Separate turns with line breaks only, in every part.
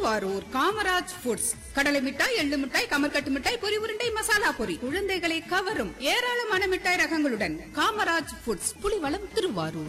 Thiruvarur Kamaraj foods கடலை மிட்டாய் எள்ளு மிட்டாய் கமர்கட்டு மிட்டாய் பொரி உருண்டை மசாலா பொரி குழந்தைகளை கவரும் ஏராளமான மிட்டாய் ரகங்களுடன் காமராஜ் ஃபுட்ஸ் புலிவளம் திருவாரூர்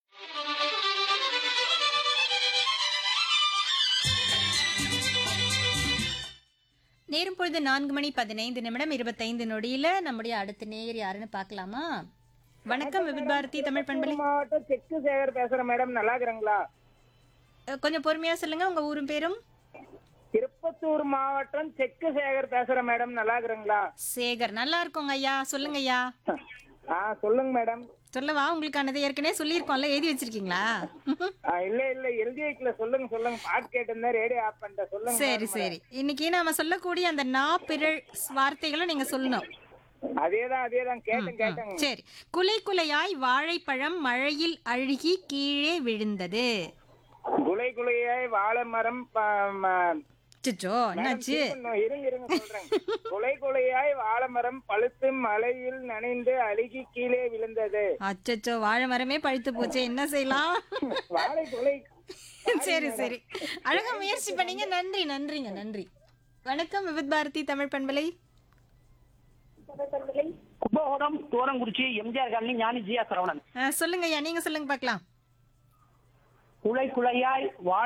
நேரம் பொழுது நான்கு மணி பதினைந்து நிமிடம் இருபத்தைந்து நொடியில நம்முடைய அடுத்த நேயர் யாருன்னு பார்க்கலாமா வணக்கம் விபின் பாரதி தமிழ் பண்பலை
மாவட்டம் செக்கு சேகர் பேசுறேன் மேடம் நல்லா இருக்கிறீங்களா
அஹ், கொஞ்சம் பொறுமையா சொல்லுங்க உங்க ஊரும் பேரும்
திருப்பத்தூர் மாவட்டம் செக்கு சேகர் பேசுறேன் மேடம் நல்லா இருக்கிறீங்களா
சேகர் நல்லா இருக்கோங்க ஐயா சொல்லுங்க ஐயா
ஆ சொல்லுங்க மேடம்
சொல்லவா உங்களுக்கானது ஏற்கனவே சொல்லியிருக்கோம்ல எழுதி வச்சிருக்கீங்களா
ஆ, இல்ல இல்ல எழுதி வைக்கல சொல்லுங்க சொல்லுங்க பாட்டு கேட்டிருந்தேன் ரேடியோ ஆஃப் பண்ணிட்டேன் சொல்லுங்க
சரி சரி இன்னைக்கு நாம சொல்லக்கூடிய அந்த நா பிறழ் வார்த்தைகளை நீங்க சொல்லணும்
அதேதான் அதேதான் கேட்டேன் கேட்டேங்க
சரி குலை குலையாய் வாழைப்பழம் மழையில் அழுகி கீழே விழுந்தது
குலை குலையாய் வாழை மரம் ப- ம-
சிச்சோ என்னாச்சு
இன்னும் இருங்க இருங்க சொல்றேன் குலை குலையாய் வாழை மரம் பழுத்து மழையில் நனைந்து அழுகி கீழே விழுந்தது
அச்சச்சோ வாழை மரமே பழுத்து போச்சு என்ன செய்யலாம்
வாழை குலை
சரி சரி அழகா முயற்சி பண்ணீங்க நன்றி நன்றிங்க நன்றி வணக்கம் விவித் பாரதி தமிழ் பண்பலை
கும்பகோணம் தூரங்குறிச்சி எம்ஜிஆர் காலனி ஞானி ஜியா சரவணன்
அஹ், சொல்லுங்க ஐயா நீங்க சொல்லுங்க பார்க்கலாம்
குலை குலையாய் வாழ